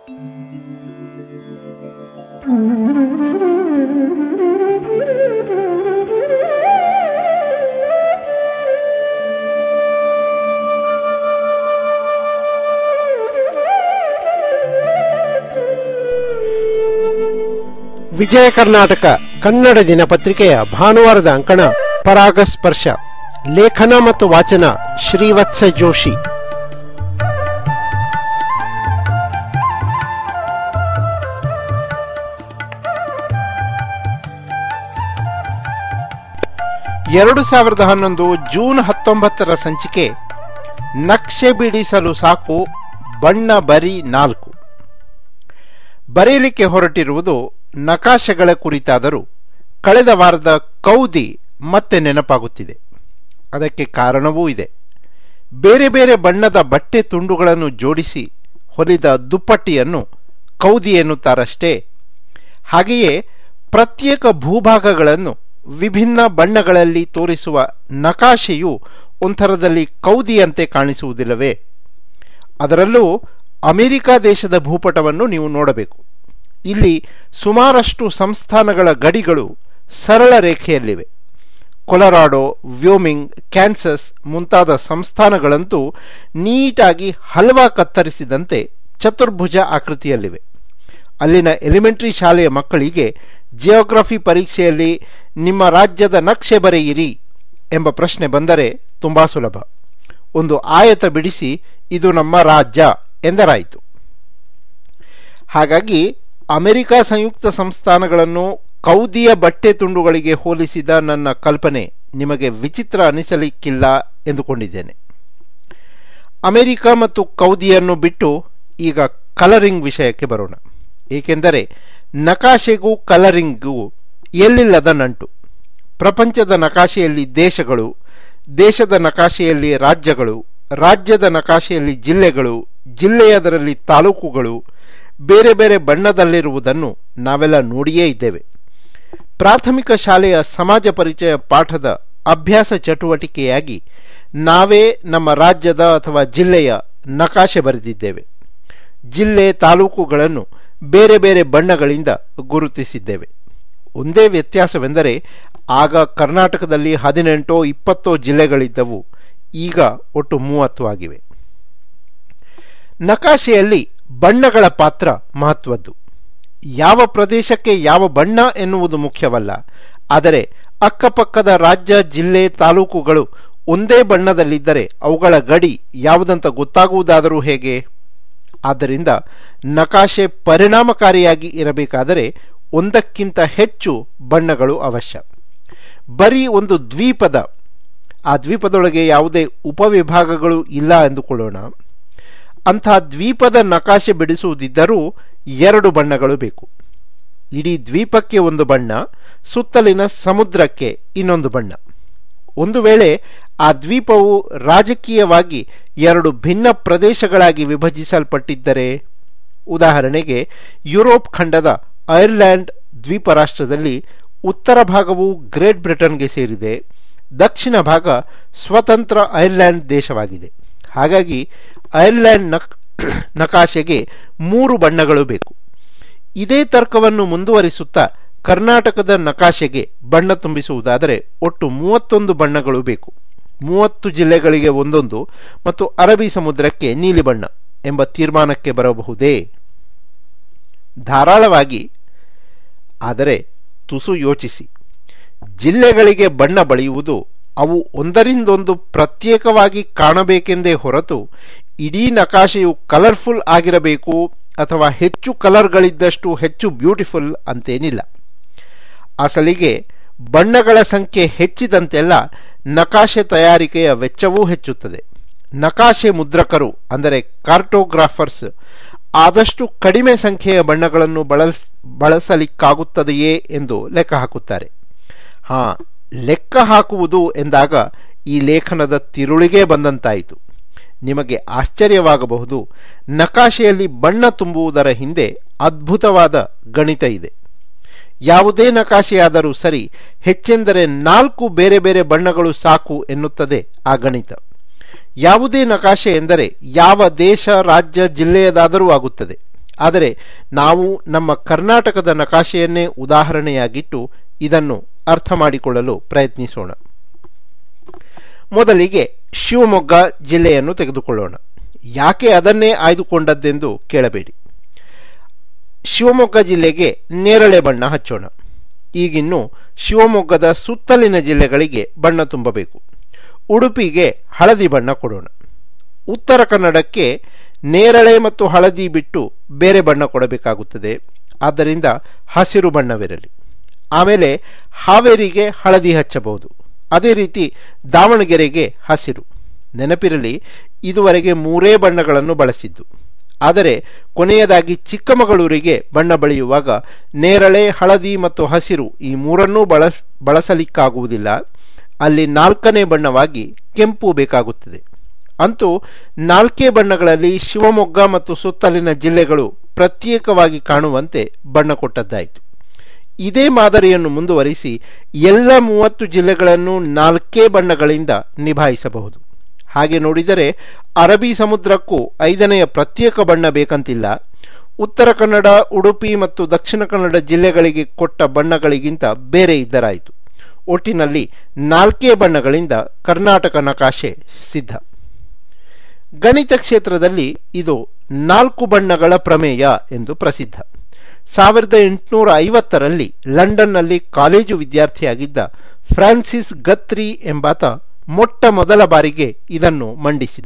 ವಿಜಯ ಕರ್ನಾಟಕ ಕನ್ನಡ ದಿನಪತ್ರಿಕೆಯ ಭಾನುವಾರದ ಅಂಕಣ ಪರಾಗಸ್ಪರ್ಶ ಲೇಖನ ಮತ್ತು ವಾಚನ ಶ್ರೀವತ್ಸ ಜೋಶಿ ಎರಡು ಸಾವಿರದ ಹನ್ನೊಂದು ಜೂನ್ ಹತ್ತೊಂಬತ್ತರ ಸಂಚಿಕೆ ನಕ್ಷೆ ಬಿಡಿಸಲು ಸಾಕು ಬಣ್ಣ ಬರಿ ನಾಲ್ಕು ಬರೆಯಲಿಕ್ಕೆ ಹೊರಟಿರುವುದು ನಕಾಶೆಗಳ ಕುರಿತಾದರೂ ಕಳೆದ ವಾರದ ಕೌದಿ ಮತ್ತೆ ನೆನಪಾಗುತ್ತಿದೆ ಅದಕ್ಕೆ ಕಾರಣವೂ ಇದೆ ಬೇರೆ ಬೇರೆ ಬಣ್ಣದ ಬಟ್ಟೆ ತುಂಡುಗಳನ್ನು ಜೋಡಿಸಿ ಹೊಲಿದ ದುಪ್ಪಟ್ಟಿಯನ್ನು ಕೌದಿ ಎನ್ನುತ್ತಾರಷ್ಟೇ ಹಾಗೆಯೇ ಪ್ರತ್ಯೇಕ ಭೂಭಾಗಗಳನ್ನು ವಿಭಿನ್ನ ಬಣ್ಣಗಳಲ್ಲಿ ತೋರಿಸುವ ನಕಾಶೆಯು ಒಂಥರದಲ್ಲಿ ಕೌದಿಯಂತೆ ಕಾಣಿಸುವುದಿಲ್ಲವೇ ಅದರಲ್ಲೂ ಅಮೆರಿಕ ದೇಶದ ಭೂಪಟವನ್ನು ನೀವು ನೋಡಬೇಕು ಇಲ್ಲಿ ಸುಮಾರಷ್ಟು ಸಂಸ್ಥಾನಗಳ ಗಡಿಗಳು ಸರಳ ರೇಖೆಯಲ್ಲಿವೆ ಕೊಲರಾಡೋ ವ್ಯೋಮಿಂಗ್ ಕ್ಯಾನ್ಸಸ್ ಮುಂತಾದ ಸಂಸ್ಥಾನಗಳಂತೂ ನೀಟಾಗಿ ಹಲ್ವಾ ಕತ್ತರಿಸಿದಂತೆ ಚತುರ್ಭುಜ ಆಕೃತಿಯಲ್ಲಿವೆ ಅಲ್ಲಿನ ಎಲಿಮೆಂಟರಿ ಶಾಲೆಯ ಮಕ್ಕಳಿಗೆ ಜಿಯೋಗ್ರಫಿ ಪರೀಕ್ಷೆಯಲ್ಲಿ ನಿಮ್ಮ ರಾಜ್ಯದ ನಕ್ಷೆ ಬರೆಯಿರಿ ಎಂಬ ಪ್ರಶ್ನೆ ಬಂದರೆ ತುಂಬಾ ಸುಲಭ ಒಂದು ಆಯತ ಬಿಡಿಸಿ ಇದು ನಮ್ಮ ರಾಜ್ಯ ಎಂದರಾಯಿತು ಹಾಗಾಗಿ ಅಮೆರಿಕ ಸಂಯುಕ್ತ ಸಂಸ್ಥಾನಗಳನ್ನು ಕೌದಿಯ ಬಟ್ಟೆ ತುಂಡುಗಳಿಗೆ ಹೋಲಿಸಿದ ನನ್ನ ಕಲ್ಪನೆ ನಿಮಗೆ ವಿಚಿತ್ರ ಅನಿಸಲಿಕ್ಕಿಲ್ಲ ಎಂದುಕೊಂಡಿದ್ದೇನೆ ಅಮೆರಿಕ ಮತ್ತು ಕೌದಿಯನ್ನು ಬಿಟ್ಟು ಈಗ ಕಲರಿಂಗ್ ವಿಷಯಕ್ಕೆ ಬರೋಣ ಏಕೆಂದರೆ ನಕಾಶೆಗೂ ಕಲರಿಂಗ್ಗೂ ಎಲ್ಲಿಲ್ಲದ ನಂಟು ಪ್ರಪಂಚದ ನಕಾಶೆಯಲ್ಲಿ ದೇಶಗಳು ದೇಶದ ನಕಾಶೆಯಲ್ಲಿ ರಾಜ್ಯಗಳು ರಾಜ್ಯದ ನಕಾಶೆಯಲ್ಲಿ ಜಿಲ್ಲೆಗಳು ಜಿಲ್ಲೆಯದರಲ್ಲಿ ತಾಲೂಕುಗಳು ಬೇರೆ ಬೇರೆ ಬಣ್ಣದಲ್ಲಿರುವುದನ್ನು ನಾವೆಲ್ಲ ನೋಡಿಯೇ ಇದ್ದೇವೆ ಪ್ರಾಥಮಿಕ ಶಾಲೆಯ ಸಮಾಜ ಪರಿಚಯ ಪಾಠದ ಅಭ್ಯಾಸ ಚಟುವಟಿಕೆಯಾಗಿ ನಾವೇ ನಮ್ಮ ರಾಜ್ಯದ ಅಥವಾ ಜಿಲ್ಲೆಯ ನಕಾಶೆ ಬರೆದಿದ್ದೇವೆ ಜಿಲ್ಲೆ ತಾಲೂಕುಗಳನ್ನು ಬೇರೆ ಬೇರೆ ಬಣ್ಣಗಳಿಂದ ಗುರುತಿಸಿದ್ದೇವೆ ಒಂದೇ ವ್ಯತ್ಯಾಸವೆಂದರೆ ಆಗ ಕರ್ನಾಟಕದಲ್ಲಿ ಹದಿನೆಂಟೋ ಇಪ್ಪತ್ತೋ ಜಿಲ್ಲೆಗಳಿದ್ದವು ಈಗ ಒಟ್ಟು ಮೂವತ್ತು ಆಗಿವೆ ನಕಾಶೆಯಲ್ಲಿ ಬಣ್ಣಗಳ ಪಾತ್ರ ಮಹತ್ವದ್ದು ಯಾವ ಪ್ರದೇಶಕ್ಕೆ ಯಾವ ಬಣ್ಣ ಎನ್ನುವುದು ಮುಖ್ಯವಲ್ಲ ಆದರೆ ಅಕ್ಕಪಕ್ಕದ ರಾಜ್ಯ ಜಿಲ್ಲೆ ತಾಲೂಕುಗಳು ಒಂದೇ ಬಣ್ಣದಲ್ಲಿದ್ದರೆ ಅವುಗಳ ಗಡಿ ಯಾವುದಂತ ಗೊತ್ತಾಗುವುದಾದರೂ ಹೇಗೆ ಆದ್ದರಿಂದ ನಕಾಶೆ ಪರಿಣಾಮಕಾರಿಯಾಗಿ ಇರಬೇಕಾದರೆ ಒಂದಕ್ಕಿಂತ ಹೆಚ್ಚು ಬಣ್ಣಗಳು ಅವಶ್ಯ ಬರೀ ಒಂದು ದ್ವೀಪದ ಆ ದ್ವೀಪದೊಳಗೆ ಯಾವುದೇ ಉಪವಿಭಾಗಗಳು ಇಲ್ಲ ಎಂದುಕೊಳ್ಳೋಣ ಅಂಥ ದ್ವೀಪದ ನಕಾಶೆ ಬಿಡಿಸುವುದಿದ್ದರೂ ಎರಡು ಬಣ್ಣಗಳು ಬೇಕು ಇಡೀ ದ್ವೀಪಕ್ಕೆ ಒಂದು ಬಣ್ಣ ಸುತ್ತಲಿನ ಸಮುದ್ರಕ್ಕೆ ಇನ್ನೊಂದು ಬಣ್ಣ ಒಂದು ವೇಳೆ ಆ ದ್ವೀಪವು ರಾಜಕೀಯವಾಗಿ ಎರಡು ಭಿನ್ನ ಪ್ರದೇಶಗಳಾಗಿ ವಿಭಜಿಸಲ್ಪಟ್ಟಿದ್ದರೆ ಉದಾಹರಣೆಗೆ ಯುರೋಪ್ ಖಂಡದ ಐರ್ಲ್ಯಾಂಡ್ ದ್ವೀಪ ರಾಷ್ಟ್ರದಲ್ಲಿ ಉತ್ತರ ಭಾಗವು ಗ್ರೇಟ್ ಬ್ರಿಟನ್ಗೆ ಸೇರಿದೆ ದಕ್ಷಿಣ ಭಾಗ ಸ್ವತಂತ್ರ ಐರ್ಲ್ಯಾಂಡ್ ದೇಶವಾಗಿದೆ ಹಾಗಾಗಿ ಐರ್ಲ್ಯಾಂಡ್ ನಕ್ ನಕಾಶೆಗೆ ಮೂರು ಬಣ್ಣಗಳು ಬೇಕು ಇದೇ ತರ್ಕವನ್ನು ಮುಂದುವರಿಸುತ್ತಾ ಕರ್ನಾಟಕದ ನಕಾಶೆಗೆ ಬಣ್ಣ ತುಂಬಿಸುವುದಾದರೆ ಒಟ್ಟು ಮೂವತ್ತೊಂದು ಬಣ್ಣಗಳು ಬೇಕು ಮೂವತ್ತು ಜಿಲ್ಲೆಗಳಿಗೆ ಒಂದೊಂದು ಮತ್ತು ಅರಬ್ಬಿ ಸಮುದ್ರಕ್ಕೆ ನೀಲಿ ಬಣ್ಣ ಎಂಬ ತೀರ್ಮಾನಕ್ಕೆ ಬರಬಹುದೇ ಧಾರಾಳವಾಗಿ ಆದರೆ ತುಸು ಯೋಚಿಸಿ ಜಿಲ್ಲೆಗಳಿಗೆ ಬಣ್ಣ ಬಳಿಯುವುದು ಅವು ಒಂದರಿಂದೊಂದು ಪ್ರತ್ಯೇಕವಾಗಿ ಕಾಣಬೇಕೆಂದೇ ಹೊರತು ಇಡೀ ನಕಾಶೆಯು ಕಲರ್ಫುಲ್ ಆಗಿರಬೇಕು ಅಥವಾ ಹೆಚ್ಚು ಕಲರ್ಗಳಿದ್ದಷ್ಟು ಹೆಚ್ಚು ಬ್ಯೂಟಿಫುಲ್ ಅಂತೇನಿಲ್ಲ ಅಸಲಿಗೆ ಬಣ್ಣಗಳ ಸಂಖ್ಯೆ ಹೆಚ್ಚಿದಂತೆಲ್ಲ ನಕಾಶೆ ತಯಾರಿಕೆಯ ವೆಚ್ಚವೂ ಹೆಚ್ಚುತ್ತದೆ ನಕಾಶೆ ಮುದ್ರಕರು ಅಂದರೆ ಕಾರ್ಟೋಗ್ರಾಫರ್ಸ್ ಆದಷ್ಟು ಕಡಿಮೆ ಸಂಖ್ಯೆಯ ಬಣ್ಣಗಳನ್ನು ಬಳಸ್ ಬಳಸಲಿಕ್ಕಾಗುತ್ತದೆಯೇ ಎಂದು ಲೆಕ್ಕ ಹಾಕುತ್ತಾರೆ ಹಾ ಲೆಕ್ಕ ಹಾಕುವುದು ಎಂದಾಗ ಈ ಲೇಖನದ ತಿರುಳಿಗೆ ಬಂದಂತಾಯಿತು ನಿಮಗೆ ಆಶ್ಚರ್ಯವಾಗಬಹುದು ನಕಾಶೆಯಲ್ಲಿ ಬಣ್ಣ ತುಂಬುವುದರ ಹಿಂದೆ ಅದ್ಭುತವಾದ ಗಣಿತ ಇದೆ ಯಾವುದೇ ನಕಾಶೆಯಾದರೂ ಸರಿ ಹೆಚ್ಚೆಂದರೆ ನಾಲ್ಕು ಬೇರೆ ಬೇರೆ ಬಣ್ಣಗಳು ಸಾಕು ಎನ್ನುತ್ತದೆ ಆ ಗಣಿತ ಯಾವುದೇ ನಕಾಶೆ ಎಂದರೆ ಯಾವ ದೇಶ ರಾಜ್ಯ ಜಿಲ್ಲೆಯದಾದರೂ ಆಗುತ್ತದೆ ಆದರೆ ನಾವು ನಮ್ಮ ಕರ್ನಾಟಕದ ನಕಾಶೆಯನ್ನೇ ಉದಾಹರಣೆಯಾಗಿಟ್ಟು ಇದನ್ನು ಅರ್ಥ ಮಾಡಿಕೊಳ್ಳಲು ಪ್ರಯತ್ನಿಸೋಣ ಮೊದಲಿಗೆ ಶಿವಮೊಗ್ಗ ಜಿಲ್ಲೆಯನ್ನು ತೆಗೆದುಕೊಳ್ಳೋಣ ಯಾಕೆ ಅದನ್ನೇ ಆಯ್ದುಕೊಂಡದ್ದೆಂದು ಕೇಳಬೇಡಿ ಶಿವಮೊಗ್ಗ ಜಿಲ್ಲೆಗೆ ನೇರಳೆ ಬಣ್ಣ ಹಚ್ಚೋಣ ಈಗಿನ್ನು ಶಿವಮೊಗ್ಗದ ಸುತ್ತಲಿನ ಜಿಲ್ಲೆಗಳಿಗೆ ಬಣ್ಣ ತುಂಬಬೇಕು ಉಡುಪಿಗೆ ಹಳದಿ ಬಣ್ಣ ಕೊಡೋಣ ಉತ್ತರ ಕನ್ನಡಕ್ಕೆ ನೇರಳೆ ಮತ್ತು ಹಳದಿ ಬಿಟ್ಟು ಬೇರೆ ಬಣ್ಣ ಕೊಡಬೇಕಾಗುತ್ತದೆ ಆದ್ದರಿಂದ ಹಸಿರು ಬಣ್ಣವಿರಲಿ ಆಮೇಲೆ ಹಾವೇರಿಗೆ ಹಳದಿ ಹಚ್ಚಬಹುದು ಅದೇ ರೀತಿ ದಾವಣಗೆರೆಗೆ ಹಸಿರು ನೆನಪಿರಲಿ ಇದುವರೆಗೆ ಮೂರೇ ಬಣ್ಣಗಳನ್ನು ಬಳಸಿದ್ದು ಆದರೆ ಕೊನೆಯದಾಗಿ ಚಿಕ್ಕಮಗಳೂರಿಗೆ ಬಣ್ಣ ಬಳಿಯುವಾಗ ನೇರಳೆ ಹಳದಿ ಮತ್ತು ಹಸಿರು ಈ ಮೂರನ್ನೂ ಬಳಸ್ ಬಳಸಲಿಕ್ಕಾಗುವುದಿಲ್ಲ ಅಲ್ಲಿ ನಾಲ್ಕನೇ ಬಣ್ಣವಾಗಿ ಕೆಂಪು ಬೇಕಾಗುತ್ತದೆ ಅಂತೂ ನಾಲ್ಕೇ ಬಣ್ಣಗಳಲ್ಲಿ ಶಿವಮೊಗ್ಗ ಮತ್ತು ಸುತ್ತಲಿನ ಜಿಲ್ಲೆಗಳು ಪ್ರತ್ಯೇಕವಾಗಿ ಕಾಣುವಂತೆ ಬಣ್ಣ ಕೊಟ್ಟದ್ದಾಯಿತು ಇದೇ ಮಾದರಿಯನ್ನು ಮುಂದುವರಿಸಿ ಎಲ್ಲ ಮೂವತ್ತು ಜಿಲ್ಲೆಗಳನ್ನು ನಾಲ್ಕೇ ಬಣ್ಣಗಳಿಂದ ನಿಭಾಯಿಸಬಹುದು ಹಾಗೆ ನೋಡಿದರೆ ಅರಬ್ಬಿ ಸಮುದ್ರಕ್ಕೂ ಐದನೆಯ ಪ್ರತ್ಯೇಕ ಬಣ್ಣ ಬೇಕಂತಿಲ್ಲ ಉತ್ತರ ಕನ್ನಡ ಉಡುಪಿ ಮತ್ತು ದಕ್ಷಿಣ ಕನ್ನಡ ಜಿಲ್ಲೆಗಳಿಗೆ ಕೊಟ್ಟ ಬಣ್ಣಗಳಿಗಿಂತ ಬೇರೆ ಇದ್ದರಾಯಿತು ಒಟ್ಟಿನಲ್ಲಿ ನಾಲ್ಕೇ ಬಣ್ಣಗಳಿಂದ ಕರ್ನಾಟಕ ನಕಾಶೆ ಸಿದ್ಧ ಗಣಿತ ಕ್ಷೇತ್ರದಲ್ಲಿ ಇದು ನಾಲ್ಕು ಬಣ್ಣಗಳ ಪ್ರಮೇಯ ಎಂದು ಪ್ರಸಿದ್ಧ ಸಾವಿರದ ಎಂಟುನೂರ ಐವತ್ತರಲ್ಲಿ ಲಂಡನ್ನಲ್ಲಿ ಕಾಲೇಜು ವಿದ್ಯಾರ್ಥಿಯಾಗಿದ್ದ ಫ್ರಾನ್ಸಿಸ್ ಗತ್ರಿ ಎಂಬಾತ ಮೊಟ್ಟ ಮೊದಲ ಬಾರಿಗೆ ಇದನ್ನು ಮಂಡಿಸಿದ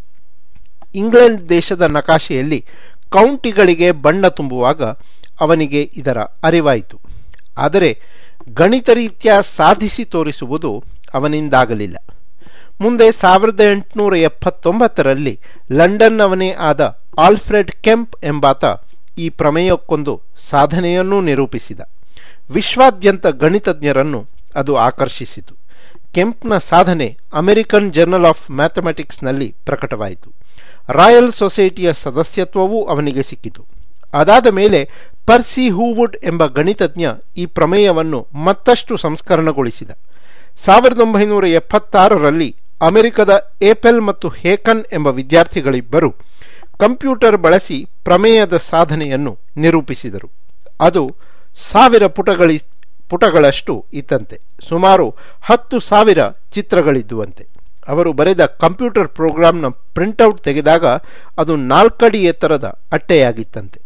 ಇಂಗ್ಲೆಂಡ್ ದೇಶದ ನಕಾಶೆಯಲ್ಲಿ ಕೌಂಟಿಗಳಿಗೆ ಬಣ್ಣ ತುಂಬುವಾಗ ಅವನಿಗೆ ಇದರ ಅರಿವಾಯಿತು ಆದರೆ ಗಣಿತ ರೀತ್ಯ ಸಾಧಿಸಿ ತೋರಿಸುವುದು ಅವನಿಂದಾಗಲಿಲ್ಲ ಮುಂದೆ ಸಾವಿರದ ಎಂಟುನೂರ ಎಪ್ಪತ್ತೊಂಬತ್ತರಲ್ಲಿ ಲಂಡನ್ನವನೇ ಆದ ಆಲ್ಫ್ರೆಡ್ ಕೆಂಪ್ ಎಂಬಾತ ಈ ಪ್ರಮೇಯಕ್ಕೊಂದು ಸಾಧನೆಯನ್ನೂ ನಿರೂಪಿಸಿದ ವಿಶ್ವಾದ್ಯಂತ ಗಣಿತಜ್ಞರನ್ನು ಅದು ಆಕರ್ಷಿಸಿತು ಕೆಂಪ್ನ ಸಾಧನೆ ಅಮೆರಿಕನ್ ಜರ್ನಲ್ ಆಫ್ ಮ್ಯಾಥಮೆಟಿಕ್ಸ್ನಲ್ಲಿ ಪ್ರಕಟವಾಯಿತು ರಾಯಲ್ ಸೊಸೈಟಿಯ ಸದಸ್ಯತ್ವವೂ ಅವನಿಗೆ ಸಿಕ್ಕಿತು ಅದಾದ ಮೇಲೆ ಪರ್ಸಿ ಹೂವುಡ್ ಎಂಬ ಗಣಿತಜ್ಞ ಈ ಪ್ರಮೇಯವನ್ನು ಮತ್ತಷ್ಟು ಸಂಸ್ಕರಣಗೊಳಿಸಿದ ಸಾವಿರದ ಒಂಬೈನೂರ ಎಪ್ಪತ್ತಾರರಲ್ಲಿ ಅಮೆರಿಕದ ಏಪೆಲ್ ಮತ್ತು ಹೇಕನ್ ಎಂಬ ವಿದ್ಯಾರ್ಥಿಗಳಿಬ್ಬರು ಕಂಪ್ಯೂಟರ್ ಬಳಸಿ ಪ್ರಮೇಯದ ಸಾಧನೆಯನ್ನು ನಿರೂಪಿಸಿದರು ಅದು ಸಾವಿರ ಪುಟಗಳಿ ಪುಟಗಳಷ್ಟು ಇತ್ತಂತೆ ಸುಮಾರು ಹತ್ತು ಸಾವಿರ ಚಿತ್ರಗಳಿದ್ದುವಂತೆ ಅವರು ಬರೆದ ಕಂಪ್ಯೂಟರ್ ಪ್ರೋಗ್ರಾಂನ ಪ್ರಿಂಟೌಟ್ ತೆಗೆದಾಗ ಅದು ನಾಲ್ಕಡಿ ಎತ್ತರದ ಅಟ್ಟೆಯಾಗಿತ್ತಂತೆ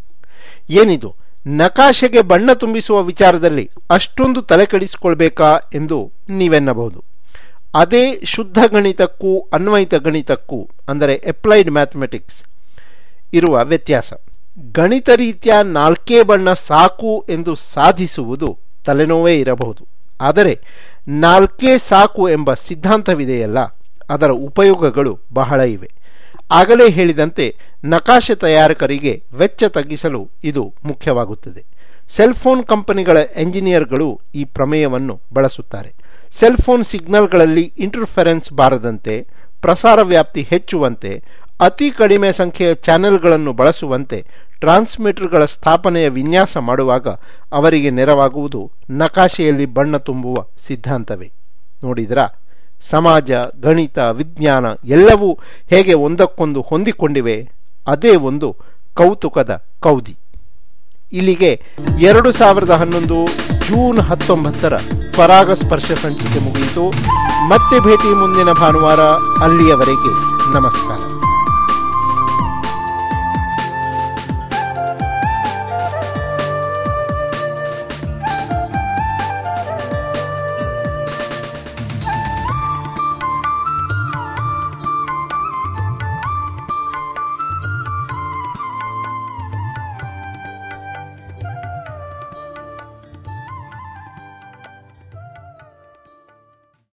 ಏನಿದು ನಕಾಶೆಗೆ ಬಣ್ಣ ತುಂಬಿಸುವ ವಿಚಾರದಲ್ಲಿ ಅಷ್ಟೊಂದು ತಲೆ ಕೆಡಿಸಿಕೊಳ್ಬೇಕಾ ಎಂದು ನೀವೆನ್ನಬಹುದು ಅದೇ ಶುದ್ಧ ಗಣಿತಕ್ಕೂ ಅನ್ವಯಿತ ಗಣಿತಕ್ಕೂ ಅಂದರೆ ಅಪ್ಲೈಡ್ ಮ್ಯಾಥಮೆಟಿಕ್ಸ್ ಇರುವ ವ್ಯತ್ಯಾಸ ಗಣಿತ ರೀತ್ಯ ನಾಲ್ಕೇ ಬಣ್ಣ ಸಾಕು ಎಂದು ಸಾಧಿಸುವುದು ತಲೆನೋವೇ ಇರಬಹುದು ಆದರೆ ನಾಲ್ಕೇ ಸಾಕು ಎಂಬ ಸಿದ್ಧಾಂತವಿದೆಯಲ್ಲ ಅದರ ಉಪಯೋಗಗಳು ಬಹಳ ಇವೆ ಆಗಲೇ ಹೇಳಿದಂತೆ ನಕಾಶೆ ತಯಾರಕರಿಗೆ ವೆಚ್ಚ ತಗ್ಗಿಸಲು ಇದು ಮುಖ್ಯವಾಗುತ್ತದೆ ಸೆಲ್ಫೋನ್ ಕಂಪನಿಗಳ ಎಂಜಿನಿಯರ್ಗಳು ಈ ಪ್ರಮೇಯವನ್ನು ಬಳಸುತ್ತಾರೆ ಸೆಲ್ಫೋನ್ ಸಿಗ್ನಲ್ಗಳಲ್ಲಿ ಇಂಟರ್ಫೆರೆನ್ಸ್ ಬಾರದಂತೆ ಪ್ರಸಾರ ವ್ಯಾಪ್ತಿ ಹೆಚ್ಚುವಂತೆ ಅತಿ ಕಡಿಮೆ ಸಂಖ್ಯೆಯ ಚಾನೆಲ್ಗಳನ್ನು ಬಳಸುವಂತೆ ಟ್ರಾನ್ಸ್ಮಿಟರ್ಗಳ ಸ್ಥಾಪನೆಯ ವಿನ್ಯಾಸ ಮಾಡುವಾಗ ಅವರಿಗೆ ನೆರವಾಗುವುದು ನಕಾಶೆಯಲ್ಲಿ ಬಣ್ಣ ತುಂಬುವ ಸಿದ್ಧಾಂತವೇ ನೋಡಿದ್ರಾ ಸಮಾಜ ಗಣಿತ ವಿಜ್ಞಾನ ಎಲ್ಲವೂ ಹೇಗೆ ಒಂದಕ್ಕೊಂದು ಹೊಂದಿಕೊಂಡಿವೆ ಅದೇ ಒಂದು ಕೌತುಕದ ಕೌದಿ ಇಲ್ಲಿಗೆ ಎರಡು ಸಾವಿರದ ಹನ್ನೊಂದು ಜೂನ್ ಹತ್ತೊಂಬತ್ತರ ಪರಾಗಸ್ಪರ್ಶ ಸಂಚಿಕೆ ಮುಗಿಯಿತು ಮತ್ತೆ ಭೇಟಿ ಮುಂದಿನ ಭಾನುವಾರ ಅಲ್ಲಿಯವರೆಗೆ ನಮಸ್ಕಾರ